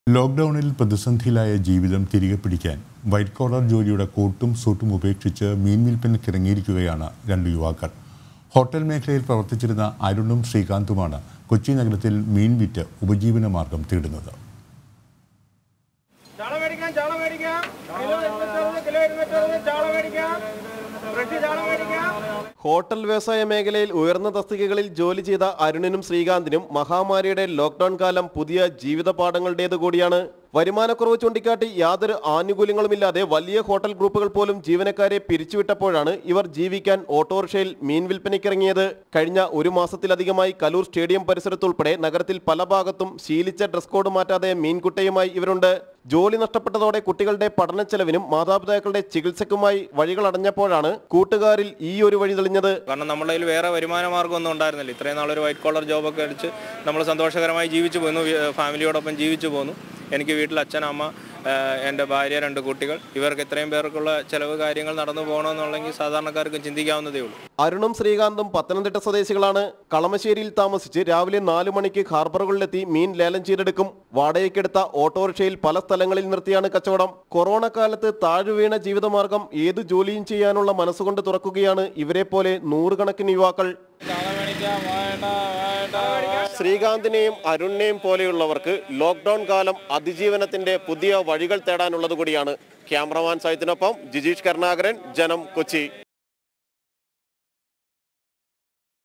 ലോക്ക്ഡൌണിൽ പ്രതിസന്ധിയിലായ ജീവിതം തിരികെ പിടിക്കാൻ വൈറ്റ് കോളർ ജോലിയുടെ കോട്ടും സൂട്ടും ഉപേക്ഷിച്ച് മീൻ വിൽപ്പനയ്ക്കിറങ്ങിയിരിക്കുകയാണ് രണ്ട് യുവാക്കൾ ഹോട്ടൽ മേഖലയിൽ പ്രവർത്തിച്ചിരുന്ന അരുണും ശ്രീകാന്തുമാണ് കൊച്ചി നഗരത്തിൽ മീൻ വിറ്റ് ഉപജീവന മാർഗം തേടുന്നത് ചാള മേടിക്കാം ചാള മേടിക്കാം കിലോ ഇരുന്നൂറ്ററുപത് കിലോ ഇരുന്നൂറ്ററുപത് ചാള മേടിക്കാം ഫ്രഷ് ചാള മേടിക്കാം ഹോട്ടൽ വ്യവസായ മേഖലയിൽ ഉയർന്ന തസ്തികകളിൽ ജോലി ചെയ്ത അരുണിനും ശ്രീകാന്തിനും മഹാമാരിയുടെ ലോക്ക്ഡൌൺ കാലം പുതിയ ജീവിത പാഠങ്ങളുടേത് കൂടിയാണ് വരുമാനക്കുറവ് ചൂണ്ടിക്കാട്ടി യാതൊരു ആനുകൂല്യങ്ങളുമില്ലാതെ വലിയ ഹോട്ടൽ ഗ്രൂപ്പുകൾ പോലും ജീവനക്കാരെ പിരിച്ചുവിട്ടപ്പോഴാണ് ഇവർ ജീവിക്കാൻ ഓട്ടോറിക്ഷയിൽ മീൻ വിൽപ്പനയ്ക്കിറങ്ങിയത് കഴിഞ്ഞ ഒരു മാസത്തിലധികമായി കലൂർ സ്റ്റേഡിയം പരിസരത്തുൾപ്പെടെ നഗരത്തിൽ പല ഭാഗത്തും ശീലിച്ച ഡ്രസ് കോഡ് മാറ്റാതെ മീൻകുട്ടയുമായി ഇവരുണ്ട് ജോലി നഷ്ടപ്പെട്ടതോടെ കുട്ടികളുടെ പഠന ചെലവിനും മാതാപിതാക്കളുടെ ചികിത്സയ്ക്കുമായി വഴികൾ അടഞ്ഞപ്പോഴാണ് കൂട്ടുകാരിൽ ഈ ഒരു വഴി തെളിഞ്ഞത് കാരണം നമ്മുടെ കയ്യിൽ വേറെ വരുമാന മാർഗ്ഗം ഒന്നും ഉണ്ടായിരുന്നില്ല ഇത്രയും നാളൊരു വൈറ്റ് കോളർ ജോബൊക്കെ അടിച്ച് നമ്മൾ സന്തോഷകരമായി ജീവിച്ചു പോന്നു വി- ഫാമിലിയോടൊപ്പം ജീവിച്ചു പോന്നു എനിക്ക് വീട്ടിൽ അച്ഛൻ അമ്മ ഏഹ് എൻ്റെ ഭാര്യ രണ്ട് കുട്ടികൾ ഇവർക്ക് ഇത്രയും പേർക്കുള്ള ചെലവ് കാര്യങ്ങൾ നടന്നു പോകണമെന്നുണ്ടെങ്കിൽ സാധാരണക്കാർക്കും ചിന്തിക്കാവുന്നതേ ഉള്ളൂ അരുണും ശ്രീകാന്തും പത്തനംതിട്ട സ്വദേശികളാണ് കളമശ്ശേരിയിൽ താമസിച്ച് രാവിലെ നാലു മണിക്ക് ഹാർബറുകളിലെത്തി മീൻ ലേലം ചെയ്തെടുക്കും വാടകയ്ക്കെടുത്ത ഓട്ടോറിക്ഷയിൽ പല സ്ഥലങ്ങളിൽ നിർത്തിയാണ് കച്ചവടം കൊറോണ കാലത്ത് താഴ്വീണ ജീവിതമാർഗം ഏതു ജോലിയും ചെയ്യാനുള്ള മനസ്സുകൊണ്ട് തുറക്കുകയാണ് ഇവരെ പോലെ നൂറുകണക്കിന് യുവാക്കൾ ശ്രീകാന്തിനെയും അരുണിനെയും പോലെയുള്ളവർക്ക് ലോക്ക്ഡൌൺ കാലം അതിജീവനത്തിന്റെ പുതിയ വഴികൾ തേടാനുള്ളത് കൂടിയാണ് ക്യാമറമാൻ സൈത്തിനൊപ്പം ജിജീഷ് കരുണാകരൻ ജനം കൊച്ചി